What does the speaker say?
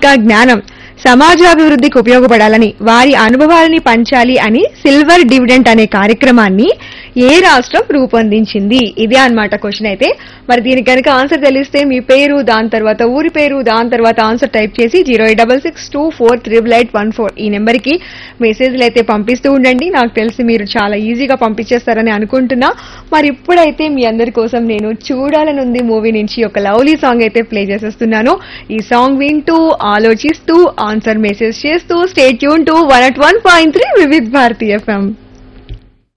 ఇంకా జ్ఞానం సమాజాభివృద్ధికి ఉపయోగపడాలని వారి అనుభవాలని పంచాలి అని సిల్వర్ డివిడెంట్ అనే కార్యక్రమాన్ని ఏ రాష్ట్రం రూపొందించింది ఇదే అన్నమాట క్వశ్చన్ అయితే మరి దీనికి కనుక ఆన్సర్ తెలిస్తే మీ పేరు దాని తర్వాత ఊరి పేరు దాని తర్వాత ఆన్సర్ టైప్ చేసి zero eight double six two four triple eight one four ఈ నెంబర్కి మెసేజ్లు అయితే పంపిస్తూ ఉండండి నాకు తెలిసి మీరు చాలా ఈజీగా పంపించేస్తారని అనుకుంటున్నా మరి ఇప్పుడైతే మీ అందరి కోసం నేను చూడాలనుంది మూవీ నుంచి ఒక లవ్లీ సాంగ్ అయితే ప్లే చేసేస్తున్నాను ఈ సాంగ్ వింటూ ఆలోచిస్తూ ఆన్సర్ మెసేజ్ చేస్తూ stay tuned to one at one point three Vividh Bharati FM